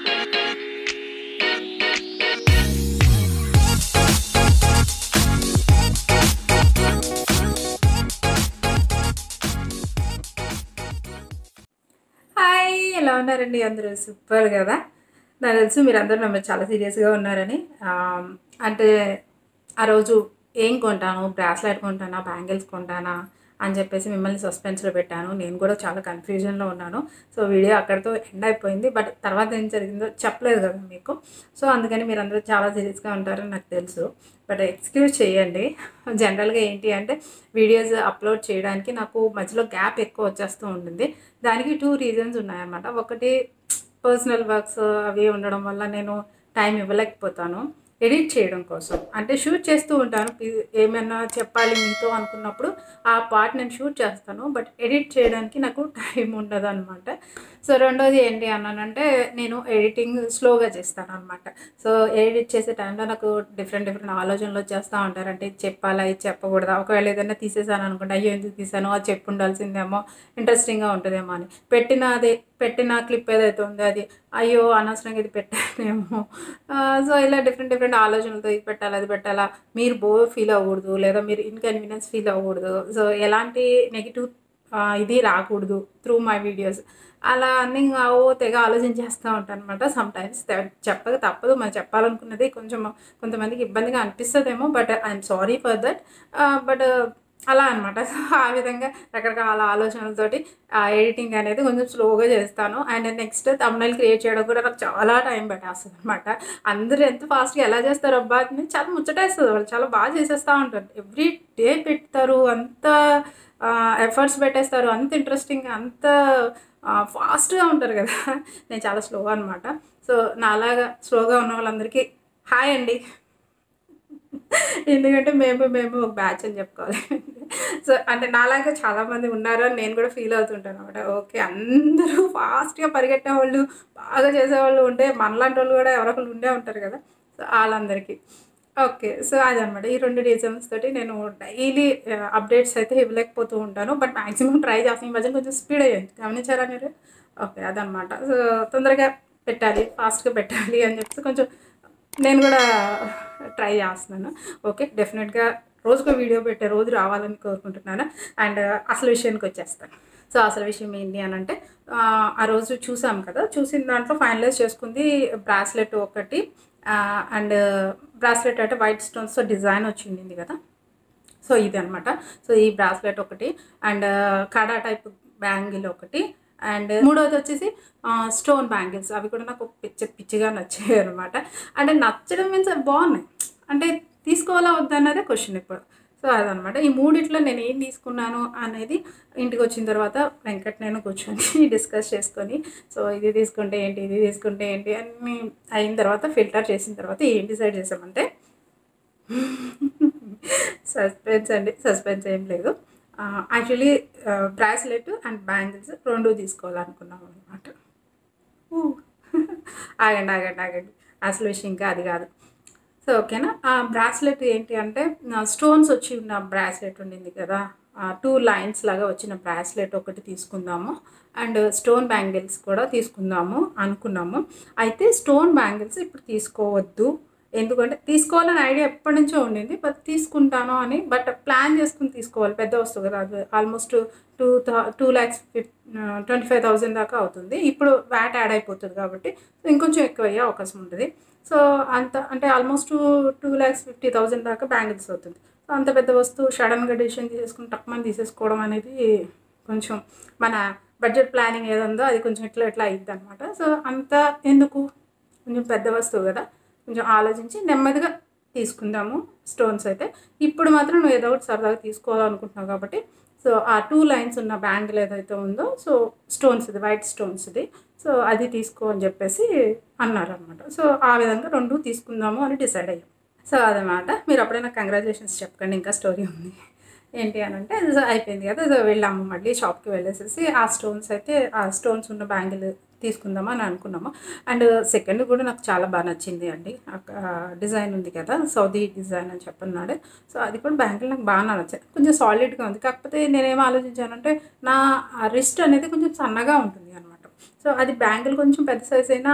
hi ఎలా ఉన్నారండి అందరూ సూపర్ కదా నాకు తెలుసు మీరు అందరూ నమ్మ చాలా సీరియస్గా ఉన్నారని ఆ, అంటే ఆ రోజు ఏం కొంటాను బ్రాస్లెట్ కొంటానా బ్యాంగిల్స్ కొంటానా అని చెప్పేసి మిమ్మల్ని సస్పెన్స్లో పెట్టాను నేను కూడా చాలా కన్ఫ్యూజన్లో ఉన్నాను సో వీడియో అక్కడితో ఎండ్ అయిపోయింది బట్ తర్వాత ఏం జరిగిందో చెప్పలేదు కదా మీకు సో అందుకని మీరు అందరూ చాలా సీరియస్గా ఉంటారని నాకు తెలుసు బట్ ఎక్స్క్యూజ్ చేయండి జనరల్గా ఏంటి అంటే వీడియోస్ అప్లోడ్ చేయడానికి నాకు మధ్యలో గ్యాప్ ఎక్కువ వచ్చేస్తూ ఉంటుంది దానికి టూ రీజన్స్ ఉన్నాయన్నమాట ఒకటి పర్సనల్ వర్క్స్ అవి ఉండడం వల్ల నేను టైం ఇవ్వలేకపోతాను ఎడిట్ చేయడం కోసం అంటే షూట్ చేస్తూ ఉంటాను పి- ఏమైనా చెప్పాలి మీతో అనుకున్నప్పుడు ఆ పార్ట్ నేను షూట్ చేస్తాను బట్ ఎడిట్ చేయడానికి నాకు టైం ఉండదు అనమాట సో రెండోది ఏంటి అన్నానంటే నేను ఎడిటింగ్ స్లోగా చేస్తాను అనమాట సో ఎడిట్ చేసే టైంలో నాకు డిఫరెంట్ డిఫరెంట్ ఆలోచనలు వచ్చేస్తూ ఉంటారు అంటే ఇది చెప్పాలా ఇది చెప్పకూడదా ఒకవేళ ఏదైనా తీసేసాను అనుకుంటే అయ్యో ఎందుకు తీసాను అది చెప్పు ఉండాల్సిందేమో ఇంట్రెస్టింగ్గా ఉంటుందేమో అని పెట్టిన అది పెట్టిన క్లిప్ ఏదైతే ఉందో అది అయ్యో అనవసరంగా ఇది పెట్టానేమో సో ఇలా డిఫరెంట్ డిఫరెంట్ ఆలోచనలతో ఇది పెట్టాలి అది పెట్టాలా మీరు బోర్ ఫీల్ అవ్వకూడదు లేదా మీరు ఇన్కన్వీనియన్స్ ఫీల్ అవ్వకూడదు సో ఎలాంటి నెగిటివ్ ఇది రాకూడదు త్రూ మై వీడియోస్ అలా అన్ని ఇంకా ఓ తెగ ఆలోచించేస్తూ ఉంటాను అనమాట సమ్ టైమ్స్ చెప్పక తప్పదు మనం చెప్పాలనుకున్నది కొంచెం కొంతమందికి ఇబ్బందిగా అనిపిస్తుందేమో but I'm sorry for that but అలా అనమాట సో ఆ విధంగా రకరకాల ఆలోచనలతోటి ఆ ఎడిటింగ్ అనేది కొంచెం స్లోగా చేస్తాను అండ్ నెక్స్ట్ తమ్నైల్ క్రియేట్ చేయడం కూడా నాకు చాలా టైం పట్టేస్తుంది అనమాట అందరూ ఎంత ఫాస్ట్గా ఎలా చేస్తారు అబ్బా అని చాలా ముచ్చటేస్తుంది వాళ్ళు చాలా బాగా చేసేస్తూ ఉంటారు ఎవ్రీ డే పెడతారు అంత ఎఫర్ట్స్ పెట్టేస్తారు అంత ఇంట్రెస్టింగ్ అంత ఫాస్ట్గా ఉంటారు కదా నేను చాలా స్లో అనమాట సో నాలాగా స్లోగా ఉన్న వాళ్ళందరికీ హాయ్ అండి ఎందుకంటే మేము మేము ఒక బ్యాచ్ అని చెప్పుకోవాలి సో అంటే నాలాగా చాలామంది ఉన్నారు అని నేను కూడా ఫీల్ అవుతుంటాను అనమాట ఓకే అందరూ ఫాస్ట్గా పరిగెట్టే వాళ్ళు బాగా చేసేవాళ్ళు ఉంటే మనలాంటి వాళ్ళు కూడా ఎవరొకరు ఉండే ఉంటారు కదా సో వాళ్ళందరికీ ఓకే సో అదనమాట ఈ రెండు రీజన్స్ తోటి నేను డైలీ అప్డేట్స్ అయితే ఇవ్వలేకపోతూ ఉంటాను బట్ మ్యాక్సిమం ట్రై చేస్తాను ఈ మధ్య కొంచెం స్పీడ్ అయ్యింది గమనించారా మీరు ఓకే అదనమాట సో తొందరగా పెట్టాలి ఫాస్ట్గా పెట్టాలి అని చెప్పేసి కొంచెం నేను కూడా ట్రై చేస్తున్నాను ఓకే డెఫినెట్గా రోజుకో వీడియో పెట్టే రోజు రావాలని కోరుకుంటున్నాను అండ్ అసలు విషయానికి వచ్చేస్తాను సో అసలు విషయం ఏంటి అని అంటే ఆ, ఆ రోజు చూసాం కదా చూసిన దాంట్లో ఫైనలైజ్ చేసుకుంది బ్రాస్లెట్ ఒకటి అండ్ బ్రాస్లెట్ అంటే వైట్ స్టోన్స్తో డిజైన్ వచ్చింది కదా సో ఇది అనమాట సో ఈ బ్రాస్లెట్ ఒకటి అండ్ కడా టైప్ బ్యాంగిల్ ఒకటి అండ్ మూడోది వచ్చేసి స్టోన్ బ్యాంగిల్స్ అవి కూడా నాకు పిచ్చి పిచ్చిగా నచ్చాయి అనమాట అంటే నచ్చడం మీన్స్ అవి బాగున్నాయి అంటే తీసుకోవాలా వద్దా అన్నదే క్వశ్చన్ ఇప్పుడు సో అదనమాట ఈ మూడిట్లో నేను ఏం తీసుకున్నాను అనేది ఇంటికి వచ్చిన తర్వాత వెంకట్ నేను కూర్చొని డిస్కస్ చేసుకొని సో ఇది తీసుకుంటే ఏంటి ఇది తీసుకుంటే ఏంటి అని అయిన తర్వాత ఫిల్టర్ చేసిన తర్వాత ఏం డిసైడ్ చేసామంటే సస్పెన్స్ అండి సస్పెన్స్ ఏం లేదు యాక్చువల్లీ బ్రాస్లెట్ అండ్ బ్యాంగిల్స్ రెండు తీసుకోవాలనుకున్నాం అనమాట ఆగండి ఆగండి ఆగండి అసలు విషయం ఇంకా అది కాదు సో ఓకేనా ఆ బ్రాస్లెట్ ఏంటి అంటే స్టోన్స్ వచ్చి ఉన్న బ్రాస్లెట్ ఉండింది కదా టూ లైన్స్ లాగా వచ్చిన బ్రాస్లెట్ ఒకటి తీసుకుందాము అండ్ స్టోన్ బ్యాంగిల్స్ కూడా తీసుకుందాము అనుకున్నాము అయితే స్టోన్ బ్యాంగిల్స్ ఇప్పుడు తీసుకోవద్దు ఎందుకంటే తీసుకోవాలని ఐడియా ఎప్పటి నుంచో ఉండింది బట్ తీసుకుంటాను అని బట్ ప్లాన్ చేసుకుని తీసుకోవాలి పెద్ద వస్తువు కదా అది almost two two lakhs fif twenty five thousand దాకా అవుతుంది ఇప్పుడు వ్యాట్ యాడ్ అయిపోతుంది కాబట్టి ఇంకొంచెం ఎక్కువ అయ్యే అవకాశం ఉంటుంది సో అంత అంటే almost two lakhs fifty thousand దాకా బ్యాంగిల్స్ అవుతుంది సో అంత పెద్ద వస్తువు సడన్గా డిసిషన్ తీసేసుకుని తక్కువ తీసేసుకోవడం అనేది కొంచెం మన బడ్జెట్ ప్లానింగ్ ఏదుందో అది కొంచెం ఇట్లా ఇట్లా అయ్యిద్ది అనమాట సో అంత ఎందుకు కొంచెం పెద్ద వస్తువు కదా కొంచెం ఆలోచించి నెమ్మదిగా తీసుకుందాము స్టోన్స్ అయితే ఇప్పుడు మాత్రం నువ్వు ఏదో ఒకటి సరదాగా తీసుకోవాలనుకుంటున్నావు కాబట్టి సో ఆ టూ లైన్స్ ఉన్న బ్యాంగిల్ ఏదైతే ఉందో సో స్టోన్స్ ఇది వైట్ స్టోన్స్ ఇది సో అది తీసుకో అని చెప్పేసి అన్నారనమాట సో ఆ విధంగా రెండు తీసుకుందాము అని డిసైడ్ అయ్యాం సో అదనమాట మీరు అప్పుడైనా కంగ్రాచులేషన్స్ చెప్పకండి ఇంకా స్టోరీ ఉంది ఏంటి అని అంటే సో అయిపోయింది కదా సో వెళ్ళాము మళ్ళీ షాప్కి వెళ్ళేసేసి ఆ స్టోన్స్ అయితే ఆ స్టోన్స్ ఉన్న బ్యాంగిల్ తీసుకుందామా అని అనుకున్నాము అండ్ సెకండ్ కూడా నాకు చాలా బాగా నచ్చింది అండి డిజైన్ ఉంది కదా సౌదీ డిజైన్ అని చెప్పన్నాడు సో అది కూడా బ్యాంగిల్ నాకు బాగా నచ్చింది కొంచెం సాలిడ్గా ఉంది కాకపోతే నేనేం ఆలోచించానంటే నా రిస్ట్ అనేది కొంచెం సన్నగా ఉంటుంది అనమాట సో అది బ్యాంగిల్ కొంచెం పెద్ద సైజ్ అయినా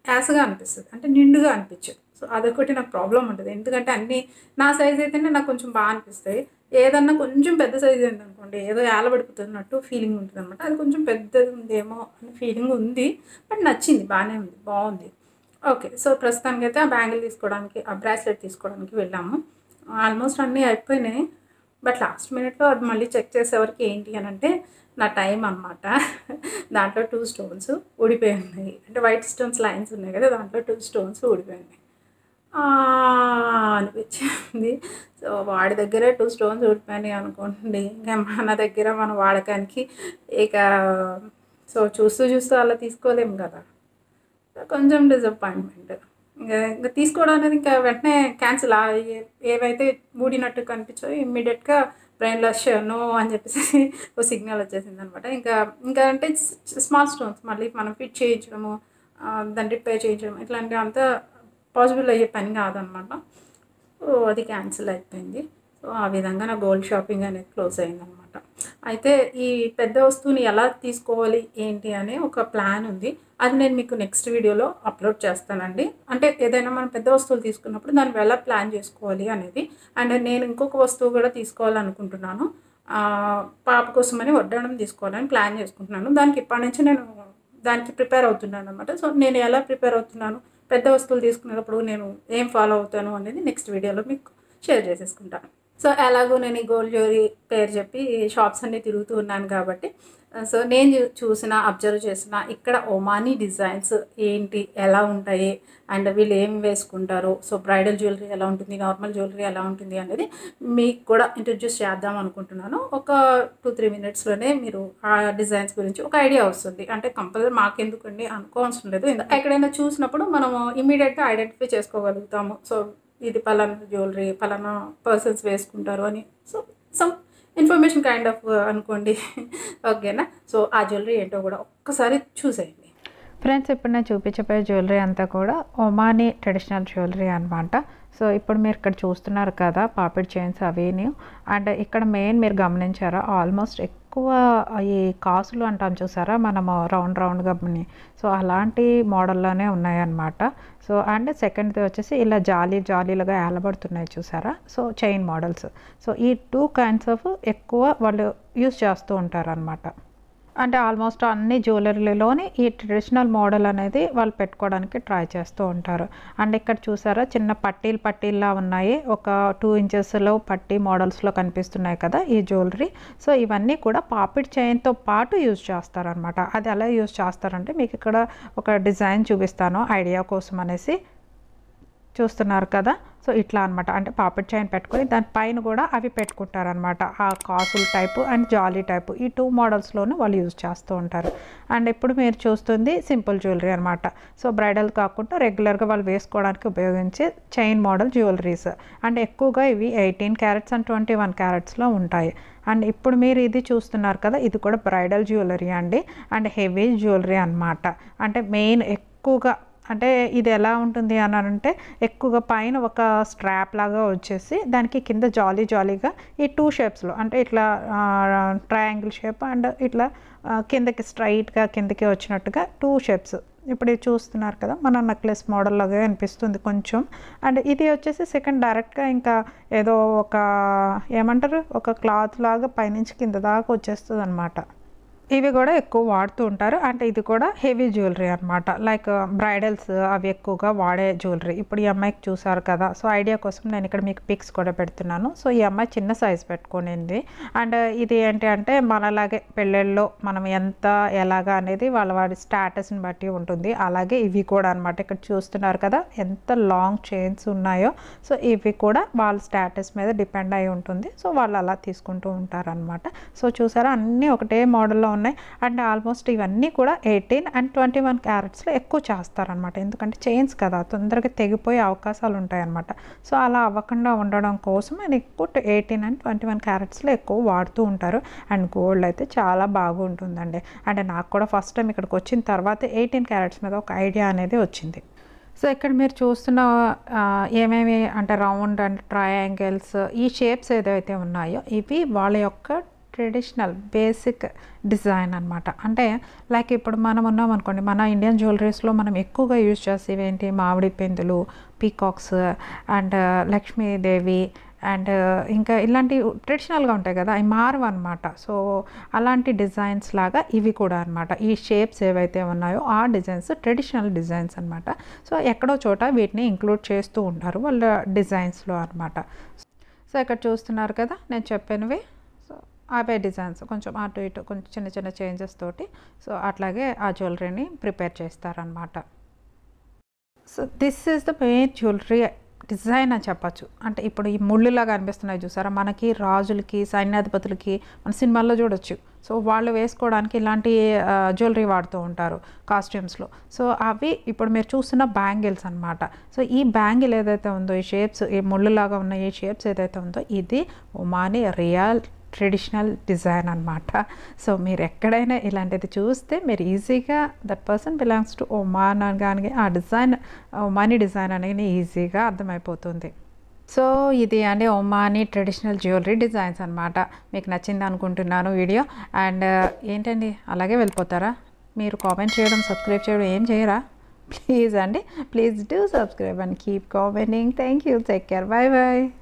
యాసగా అనిపిస్తుంది అంటే నిండుగా అనిపించదు సో అదొకటి నాకు ప్రాబ్లం ఉంటుంది ఎందుకంటే అన్నీ నా సైజ్ అయితేనే నాకు కొంచెం బాగా అనిపిస్తాయి ఏదన్నా కొంచెం పెద్ద సైజ్ అయింది అనుకోండి ఏదో ఏలబడిపోతున్నట్టు ఫీలింగ్ ఉంటుంది అనమాట అది కొంచెం పెద్దది ఉందేమో అనే ఫీలింగ్ ఉంది బట్ నచ్చింది బాగానే ఉంది బాగుంది ఓకే సో ప్రస్తుతానికి అయితే ఆ బ్యాంగిల్ తీసుకోవడానికి ఆ బ్రాస్లెట్ తీసుకోవడానికి వెళ్ళాము ఆల్మోస్ట్ అన్నీ అయిపోయినాయి బట్ లాస్ట్ మినిట్లో అది మళ్ళీ చెక్ చేసేవరకు ఏంటి అని అంటే నా టైం అనమాట దాంట్లో టూ స్టోన్స్ ఊడిపోయి ఉన్నాయి అంటే వైట్ స్టోన్స్ లైన్స్ ఉన్నాయి కదా దాంట్లో టూ స్టోన్స్ ఊడిపోయి ఉన్నాయి ఆ, అనిపించింది సో వాడి దగ్గర టూ స్టోన్స్ ఊడిపోయినాయి అనుకోండి ఇంకా మన దగ్గర మన వాడకానికి ఇక సో చూస్తూ చూస్తూ అలా తీసుకోలేము కదా కొంచెం డిసప్పాయింట్మెంట్ ఇంకా ఇంకా తీసుకోవడం అనేది ఇంకా వెంటనే క్యాన్సిల్ ఏవైతే ఊడినట్టు కనిపించాయో ఇమ్మీడియట్గా బ్రెయిన్లో నో అని చెప్పేసి ఓ సిగ్నల్ వచ్చేసింది అనమాట ఇంకా ఇంకా అంటే స్మాల్ స్టోన్స్ మళ్ళీ మనం ఫిట్ చేయించడము ఆ, దాన్ని రిపేర్ చేయించడం ఇట్లాంటివి అంతా పాసిబుల్ అయ్యే పని కాదనమాట సో అది క్యాన్సిల్ అయిపోయింది సో ఆ విధంగా నా గోల్డ్ షాపింగ్ అనేది క్లోజ్ అయిందనమాట అయితే ఈ పెద్ద వస్తువుని ఎలా తీసుకోవాలి ఏంటి అనే ఒక ప్లాన్ ఉంది అది నేను మీకు నెక్స్ట్ వీడియోలో అప్లోడ్ చేస్తానండి అంటే ఏదైనా మనం పెద్ద వస్తువులు తీసుకున్నప్పుడు దాన్ని ఎలా ప్లాన్ చేసుకోవాలి అనేది అండ్ నేను ఇంకొక వస్తువు కూడా తీసుకోవాలనుకుంటున్నాను ఆ, పాప కోసమని వడ్డాణం తీసుకోవాలని ప్లాన్ చేసుకుంటున్నాను దానికి ఇప్పటి నుంచి నేను దానికి ప్రిపేర్ అవుతున్నాను అనమాట సో నేను ఎలా ప్రిపేర్ అవుతున్నాను పెద్ద వస్తువులు తీసుకునేటప్పుడు నేను ఏం ఫాలో అవుతాను అనేది నెక్స్ట్ వీడియోలో మీకు షేర్ చేసేసుకుంటాను సో ఎలాగో నేను ఈ గోల్డ్ జ్యువెలరీ పేరు చెప్పి షాప్స్ అన్ని తిరుగుతూ ఉన్నాను కాబట్టి సో నేను చూ- చూసిన అబ్జర్వ్ చేసిన ఇక్కడ ఒమానీ డిజైన్స్ ఏంటి ఎలా ఉంటాయి అండ్ వీళ్ళు ఏం వేసుకుంటారు సో బ్రైడల్ జ్యువెలరీ ఎలా ఉంటుంది నార్మల్ జ్యువెలరీ ఎలా ఉంటుంది అనేది మీకు కూడా ఇంట్రడ్యూస్ చేద్దాం అనుకుంటున్నాను ఒక టూ త్రీ మినిట్స్లోనే మీరు ఆ డిజైన్స్ గురించి ఒక ఐడియా వస్తుంది అంటే కంపల్సరీ మాకెందుకండి అనుకోవాల్సిన లేదు ఎందు- ఎక్కడైనా చూసినప్పుడు మనము ఇమీడియట్గా ఐడెంటిఫై చేసుకోగలుగుతాము సో ఇది పలానా జ్యువెలరీ పలానా పర్సన్స్ వేసుకుంటారు అని so some information kind of అనుకోండి ఓకేనా సో ఆ జ్యువెలరీ ఏంటో కూడా ఒక్కసారి చూసేయండి ఫ్రెండ్స్ ఇప్పుడు నేను చూపించబోయే జ్యువెలరీ అంతా కూడా ఒమానీ ట్రెడిషనల్ జ్యువెలరీ అనమాట సో ఇప్పుడు మీరు ఇక్కడ చూస్తున్నారు కదా పాపిడ్ చైన్స్ అవిని అండ్ ఇక్కడ మెయిన్ మీరు గమనించారా ఆల్మోస్ట్ ఎక్కువ ఈ కాసులు అంటాం చూసారా మనము రౌండ్ రౌండ్గా సో అలాంటి మోడల్లోనే ఉన్నాయన్నమాట సో అండ్ సెకండ్ది వచ్చేసి ఇలా జాలీ జాలీలుగా ఏలబడుతున్నాయి చూసారా సో చైన్ మోడల్స్ సో ఈ టూ కైండ్స్ ఆఫ్ ఎక్కువ వాళ్ళు యూస్ చేస్తూ ఉంటారనమాట అంటే ఆల్మోస్ట్ అన్ని జ్యువెలరీలోని ఈ ట్రెడిషనల్ మోడల్ అనేది వాళ్ళు పెట్టుకోవడానికి ట్రై చేస్తూ ఉంటారు అండ్ ఇక్కడ చూసారా చిన్న పట్టీలు పట్టీల్లా ఉన్నాయి ఒక టూ ఇంచెస్లో పట్టీ మోడల్స్లో కనిపిస్తున్నాయి కదా ఈ జ్యువెలరీ సో ఇవన్నీ కూడా పాపిడ్ చైన్తో పాటు యూజ్ చేస్తారనమాట అది ఎలా యూజ్ చేస్తారంటే మీకు ఇక్కడ ఒక డిజైన్ చూపిస్తాను ఐడియా కోసం అనేసి చూస్తున్నారు కదా సో ఇట్లా అనమాట అంటే పాపిడ్ చైన్ పెట్టుకొని దానిపైన కూడా అవి పెట్టుకుంటారనమాట ఆ కాసుల టైపు అండ్ జాలీ టైపు ఈ టూ మోడల్స్లోనూ వాళ్ళు యూజ్ చేస్తూ ఉంటారు అండ్ ఇప్పుడు మీరు చూస్తుంది సింపుల్ జ్యువెలరీ అనమాట సో బ్రైడల్ కాకుండా రెగ్యులర్గా వాళ్ళు వేసుకోవడానికి ఉపయోగించే చైన్ మోడల్ జ్యువెలరీస్ అండ్ ఎక్కువగా ఇవి eighteen carats and twenty one క్యారెట్స్లో ఉంటాయి అండ్ ఇప్పుడు మీరు ఇది చూస్తున్నారు కదా ఇది కూడా బ్రైడల్ జ్యువెలరీ అండి అండ్ హెవీ జ్యువెలరీ అనమాట అంటే మెయిన్ ఎక్కువగా అంటే ఇది ఎలా ఉంటుంది అని అంటే ఎక్కువగా పైన ఒక స్ట్రాప్ లాగా వచ్చేసి దానికి కింద జాలీ జాలీగా ఈ టూ షేప్స్లో అంటే ఇట్లా ట్రయాంగిల్ షేప్ అండ్ ఇట్లా ఆ, కిందకి స్ట్రైట్గా కిందకి వచ్చినట్టుగా టూ షేప్స్ ఇప్పుడు ఇది చూస్తున్నారు కదా మన నెక్లెస్ మోడల్ లాగా అనిపిస్తుంది కొంచెం అండ్ ఇది వచ్చేసి సెకండ్ డైరెక్ట్గా ఇంకా ఏదో ఒక ఏమంటారు ఒక క్లాత్ లాగా పైనుంచి కింద దాకా వచ్చేస్తుంది అనమాట ఇవి కూడా ఎక్కువ వాడుతూ ఉంటారు అంటే ఇది కూడా హెవీ జ్యువెలరీ అనమాట లైక్ బ్రైడల్స్ అవి ఎక్కువగా వాడే జ్యువెలరీ ఇప్పుడు ఈ అమ్మాయికి చూసారు కదా సో ఐడియా కోసం నేను ఇక్కడ మీకు పిక్స్ కూడా పెడుతున్నాను సో ఈ అమ్మాయి చిన్న సైజ్ పెట్టుకునింది అండ్ ఇది ఏంటి అంటే మనలాగే పెళ్ళిళ్ళలో మనం ఎంత ఎలాగా అనేది వాళ్ళ వాడి స్టాటస్ని బట్టి ఉంటుంది అలాగే ఇవి కూడా అనమాట ఇక్కడ చూస్తున్నారు కదా ఎంత లాంగ్ చైన్స్ ఉన్నాయో సో ఇవి కూడా వాళ్ళ స్టాటస్ మీద డిపెండ్ అయి ఉంటుంది సో వాళ్ళు అలా తీసుకుంటూ ఉంటారనమాట సో చూసారా అన్నీ ఒకటే మోడల్లో ఉన్నాయి అండ్ ఆల్మోస్ట్ ఇవన్నీ కూడా ఎయిటీన్ అండ్ ట్వంటీ వన్ క్యారెట్స్లో ఎక్కువ చేస్తారనమాట ఎందుకంటే చైన్స్ కదా తొందరగా తెగిపోయే అవకాశాలు ఉంటాయన్నమాట సో అలా అవ్వకుండా ఉండడం కోసం ఆయన ఎక్కువ ఎయిటీన్ అండ్ ట్వంటీ వన్ క్యారెట్స్లో ఎక్కువ వాడుతూ ఉంటారు అండ్ గోల్డ్ అయితే చాలా బాగుంటుందండి అంటే నాకు కూడా ఫస్ట్ టైం ఇక్కడికి వచ్చిన తర్వాత ఎయిటీన్ క్యారెట్స్ మీద ఒక ఐడియా అనేది వచ్చింది సో ఇక్కడ మీరు చూస్తున్న ఆ, ఏమేమి అంటే రౌండ్ అండ్ ట్రయాంగిల్స్ ఈ షేప్స్ ఏదైతే ఉన్నాయో ఇవి వాళ్ళ యొక్క ట్రెడిషనల్ బేసిక్ డిజైన్ అనమాట అంటే లైక్ ఇప్పుడు మనం ఉన్నాం అనుకోండి మన ఇండియన్ జ్యువెలరీస్లో మనం ఎక్కువగా యూజ్ చేసేవి ఏంటి మామిడి పెందులు పీకాక్స్ అండ్ లక్ష్మీదేవి అండ్ ఇంకా ఇలాంటి ట్రెడిషనల్గా ఉంటాయి కదా అవి మారవు అనమాట సో అలాంటి డిజైన్స్ లాగా ఇవి కూడా అనమాట ఈ షేప్స్ ఏవైతే ఉన్నాయో ఆ డిజైన్స్ ట్రెడిషనల్ డిజైన్స్ అనమాట సో ఎక్కడో చోట వీటిని ఇంక్లూడ్ చేస్తూ ఉంటారు వాళ్ళ డిజైన్స్లో అనమాట సో ఇక్కడ చూస్తున్నారు కదా నేను చెప్పినవి సో అవే డిజైన్స్ కొంచెం అటు ఇటు కొంచెం చిన్న చిన్న చేంజెస్ తోటి సో అట్లాగే ఆ జ్యువెలరీని ప్రిపేర్ చేస్తారనమాట so this is the main jewellery design అని చెప్పచ్చు అంటే ఇప్పుడు ఈ ముళ్ళులాగా అనిపిస్తున్నాయి చూసారా మనకి రాజులకి సైన్యాధిపతులకి మన సినిమాల్లో చూడొచ్చు సో వాళ్ళు వేసుకోవడానికి ఇలాంటి జ్యువెలరీ వాడుతూ ఉంటారు కాస్ట్యూమ్స్లో సో అవి ఇప్పుడు మీరు చూస్తున్న బ్యాంగిల్స్ అనమాట సో ఈ బ్యాంగిల్ ఏదైతే ఉందో ఈ షేప్స్ ఈ ముళ్ళులాగా ఉన్న ఈ షేప్స్ ఏదైతే ఉందో ఇది ఒమాని రియల్ ట్రెడిషనల్ డిజైన్ అనమాట సో మీరు ఎక్కడైనా ఇలాంటిది చూస్తే మీరు ఈజీగా that person belongs to Oman అనగానే ఆ డిజైన్ ఒమానీ డిజైన్ అనేది ఈజీగా అర్థమైపోతుంది సో ఇది అండి ఒమానీ ట్రెడిషనల్ జ్యువెలరీ డిజైన్స్ అనమాట మీకు నచ్చింది అనుకుంటున్నాను వీడియో అండ్ ఏంటండి అలాగే వెళ్ళిపోతారా మీరు కామెంట్ చేయడం సబ్స్క్రైబ్ చేయడం ఏం చేయరా ప్లీజ్ అండి please do subscribe and keep commenting thank you take care bye bye